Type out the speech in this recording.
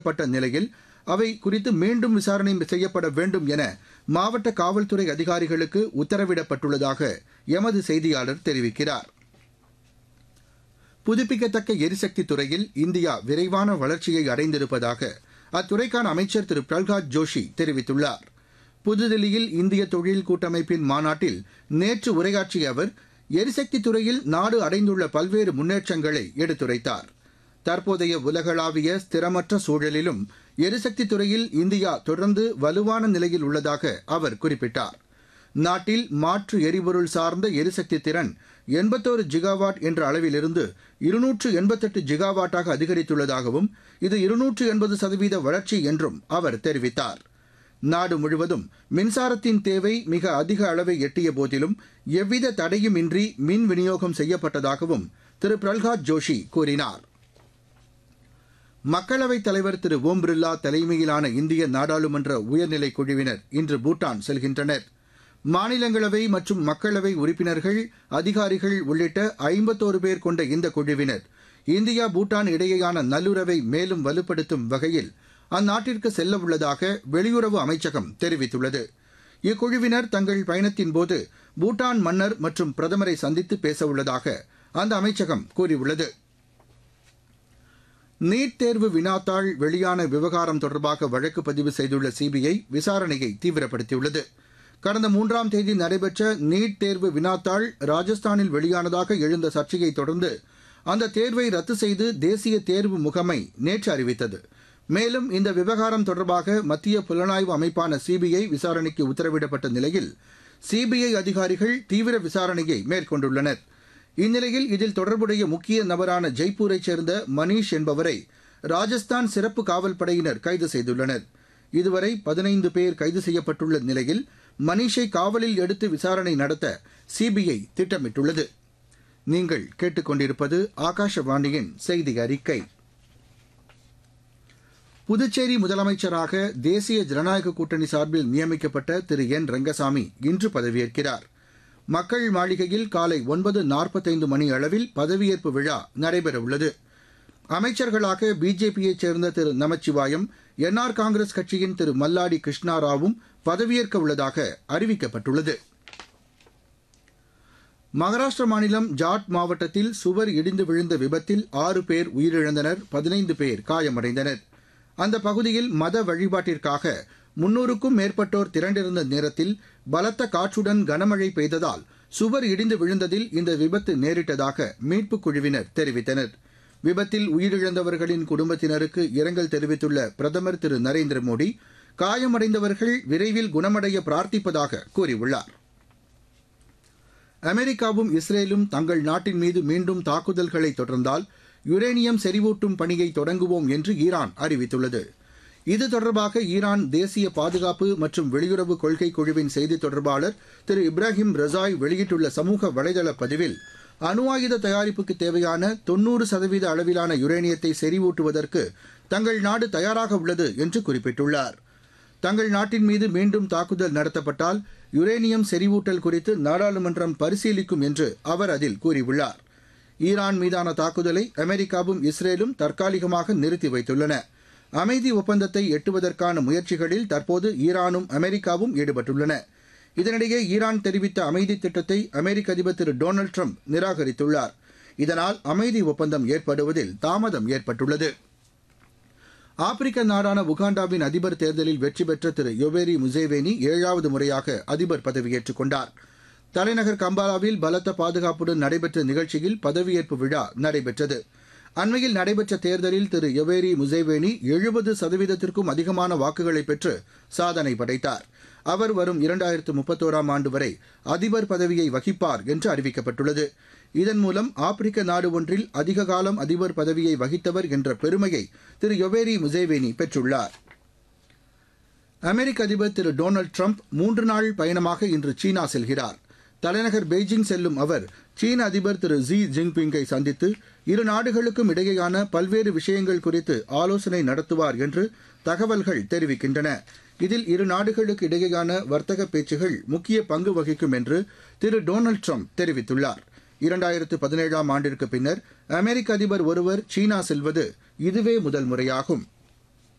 பட்ட நிலையில் அவை குறித்து மீண்டும் விசாரணை செய்யப்பட வேண்டும் என மாவட்ட காவல்துறை அதிகாரிகளுக்கு உத்தரவிடப்பட்டுள்ளதாக எமது செய்தியாளர் தெரிவிக்கிறார் புதுப்பிக்கத்தக்க எரிசக்தி துறையில் இந்தியா விரைவான வளர்ச்சியை அடைந்திருப்பதாக அத்துறைக்கான அமைச்சர் திரு பிரல்ஹாத் ஜோஷி தெரிவித்துள்ளார் புதுதில்லியில் இந்திய தொழில் கூட்டமைப்பின் மாநாட்டில் நேற்று உரையாற்றிய அவர் எரிசக்தி துறையில் நாடு அடைந்துள்ள பல்வேறு முன்னேற்றங்களை எடுத்துரைத்தார் தற்போதைய உலகளாவிய ஸ்திரமற்ற சூழலிலும் எரிசக்தி துறையில் இந்தியா தொடர்ந்து வலுவான நிலையில் உள்ளதாக அவர் குறிப்பிட்டார் நாட்டில் மாற்று எரிபொருள் சார்ந்த எரிசக்தி திறன் எண்பத்தோரு ஜிகாவாட் என்ற அளவிலிருந்து இருநூற்று எண்பத்தெட்டு ஜிகாவாட்டாக அதிகரித்துள்ளதாகவும் இது இருநூற்று எண்பது சதவீத வளர்ச்சி என்றும் அவர் தெரிவித்தார் நாடு முழுவதும் மின்சாரத்தின் தேவை மிக அதிக அளவை எட்டிய போதிலும் எவ்வித தடையுமின்றி மின் விநியோகம் செய்யப்பட்டதாகவும் திரு பிரல்ஹாத் ஜோஷி கூறினார் மக்களவைத் தலைவர் திரு ஓம் பிர்லா தலைமையிலான இந்திய நாடாளுமன்ற உயர்நிலைக் குழுவினர் இன்று பூட்டான் செல்கின்றனர் மாநிலங்களவை மற்றும் மக்களவை உறுப்பினர்கள் அதிகாரிகள் உள்ளிட்ட ஐம்பத்தோரு பேர் கொண்ட இந்த குழுவினர் இந்தியா பூட்டான் இடையேயான நல்லுறவை மேலும் வலுப்படுத்தும் வகையில் அந்நாட்டிற்கு செல்ல உள்ளதாக வெளியுறவு அமைச்சகம் தெரிவித்துள்ளது இக்குழுவினர் தங்கள் பயணத்தின்போது பூட்டான் மன்னர் மற்றும் பிரதமரை சந்தித்து பேசவுள்ளதாக அந்த அமைச்சகம் கூறியுள்ளது நீட் தேர்வு வினாத்தாள் வெளியான விவகாரம் தொடர்பாக வழக்கு பதிவு செய்துள்ள சிபிஐ விசாரணையை தீவிரப்படுத்தியுள்ளது கடந்த மூன்றாம் தேதி நடைபெற்ற நீட் தேர்வு வினாத்தாள் ராஜஸ்தானில் வெளியானதாக எழுந்த சர்ச்சையை தொடர்ந்து அந்த தேர்வை ரத்து செய்து தேசிய தேர்வு முகமை நேற்று அறிவித்தது மேலும் இந்த விவகாரம் தொடர்பாக மத்திய புலனாய்வு அமைப்பான சிபிஐ விசாரணைக்கு உத்தரவிடப்பட்ட நிலையில் சிபிஐ அதிகாரிகள் தீவிர விசாரணையை மேற்கொண்டுள்ளனர் இந்நிலையில் இதில் தொடர்புடைய முக்கிய நபரான ஜெய்ப்பூரைச் சேர்ந்த மணீஷ் என்பவரை ராஜஸ்தான் சிறப்பு காவல் படையினர் கைது செய்துள்ளனர் இதுவரை பதினைந்து பேர் கைது செய்யப்பட்டுள்ள நிலையில் மணீஷை காவலில் எடுத்து விசாரணை நடத்த சிபிஐ திட்டமிட்டுள்ளது நீங்கள் கேட்டுக்கொண்டிருப்பது ஆகாஷவாணியின் செய்தி அறிக்கை புதுச்சேரி முதலமைச்சராக தேசிய ஜனநாயக கூட்டணி சார்பில் நியமிக்கப்பட்ட திரு என் ரங்கசாமி இன்று பதவியேற்கிறார் மக்கள் மாளிகையில் காலை ஒன்பது நாற்பத்தைந்து மணி அளவில் பதவியேற்பு விழா நடைபெறவுள்ளது அமைச்சர்களாக பிஜேபியைச் சேர்ந்த திரு நமச்சிவாயம் என்ஆர் காங்கிரஸ் கட்சியின் திரு மல்லாடி கிருஷ்ணாராவும் பதவியேற்க உள்ளதாக அறிவிக்கப்பட்டுள்ளது மகாராஷ்டிர மாநிலம் ஜாட் மாவட்டத்தில் சுவர் இடிந்து விழுந்த விபத்தில் ஆறு பேர் உயிரிழந்தனர் பதினைந்து பேர் காயமடைந்தனர் அந்த பகுதியில் மத வழிபாட்டிற்காக முன்னூறுக்கும் மேற்பட்டோர் திரண்டிருந்த நேரத்தில் பலத்த காற்றுடன் கனமழை பெய்ததால் சுவர் இடிந்து விழுந்ததில் இந்த விபத்து நேரிட்டதாக மீட்புக் குழுவினர் தெரிவித்தனர் விபத்தில் உயிரிழந்தவர்களின் குடும்பத்தினருக்கு இரங்கல் தெரிவித்துள்ள பிரதமர் திரு நரேந்திர மோடி காயமடைந்தவர்கள் விரைவில் குணமடைய பிரார்த்திப்பதாக கூறியுள்ளார் அமெரிக்காவும் இஸ்ரேலும் தங்கள் நாட்டின் மீது மீண்டும் தாக்குதல்களை தொடர்ந்தால் யுரேனியம் செறிவூட்டும் பணியை தொடங்குவோம் என்று ஈரான் அறிவித்துள்ளது இது தொடர்பாக ஈரான் தேசிய பாதுகாப்பு மற்றும் வெளியுறவு கொள்கை குழுவின் செய்தி தொடர்பாளர் திரு இப்ராஹிம் ரசாய் வெளியிட்டுள்ள சமூக வலைதள பதிவில் அணு ஆயுத தயாரிப்புக்கு தேவையான தொன்னூறு சதவீத அளவிலான யுரேனியத்தை செறிவூட்டுவதற்கு தங்கள் நாடு தயாராக உள்ளது என்று குறிப்பிட்டுள்ளார் தங்கள் நாட்டின் மீது மீண்டும் தாக்குதல் நடத்தப்பட்டால் யுரேனியம் செறிவூட்டல் குறித்து நாடாளுமன்றம் பரிசீலிக்கும் என்று அவர் அதில் கூறியுள்ளார் ஈரான் மீதான தாக்குதலை அமெரிக்காவும் இஸ்ரேலும் தற்காலிகமாக நிறுத்தி வைத்துள்ளன அமைதி ஒப்பந்தத்தை எட்டுவதற்கான முயற்சிகளில் தற்போது ஈரானும் அமெரிக்காவும் ஈடுபட்டுள்ளன இதனிடையே ஈரான் தெரிவித்த அமைதி திட்டத்தை அமெரிக்க அதிபர் திரு டொனால்டு ட்ரம்ப் நிராகரித்துள்ளார் இதனால் அமைதி ஒப்பந்தம் ஏற்படுவதில் தாமதம் ஏற்பட்டுள்ளது ஆப்பிரிக்க நாடான உகாண்டாவின் அதிபர் தேர்தலில் வெற்றி பெற்ற திரு யோவேரி முசேவேனி ஏழாவது முறையாக அதிபர் பதவியேற்றுக் கொண்டார் தலைநகர் கம்பாலாவில் பலத்த பாதுகாப்புடன் நடைபெற்ற நிகழ்ச்சியில் பதவியேற்பு விழா நடைபெற்றது அண்மையில் நடைபெற்ற தேர்தலில் திரு யொவேரி முசேவேனி எழுபது சதவீதத்திற்கும் அதிகமான வாக்குகளை பெற்று சாதனை படைத்தார் அவர் வரும் இரண்டாயிரத்து முப்பத்தோராம் ஆண்டு வரை அதிபர் பதவியை வகிப்பார் என்று அறிவிக்கப்பட்டுள்ளது இதன் மூலம் ஆப்பிரிக்க நாடு ஒன்றில் அதிக காலம் அதிபர் பதவியை வகித்தவர் என்ற பெருமையை திரு யொவேரி முசேவேனி பெற்றுள்ளார் அமெரிக்க அதிபர் திரு டொனால்டு ட்ரம்ப் மூன்று நாள் பயணமாக இன்று சீனா செல்கிறார் தலைநகர் பெய்ஜிங் செல்லும் அவர் சீன அதிபர் திரு ஜி ஜின்பிங்கை சந்தித்து இரு நாடுகளுக்கும் இடையேயான பல்வேறு விஷயங்கள் குறித்து ஆலோசனை நடத்துவார் என்று தகவல்கள் தெரிவிக்கின்றன இதில் இரு நாடுகளுக்கு இடையேயான வர்த்தக பேச்சுகள் முக்கிய பங்கு வகிக்கும் என்று திரு டொனால்டு ட்ரம்ப் தெரிவித்துள்ளார் இரண்டாயிரத்து பதினேழாம் ஆண்டிற்கு பின்னர் அமெரிக்க அதிபர் ஒருவர் சீனா செல்வது இதுவே முதல் முறையாகும்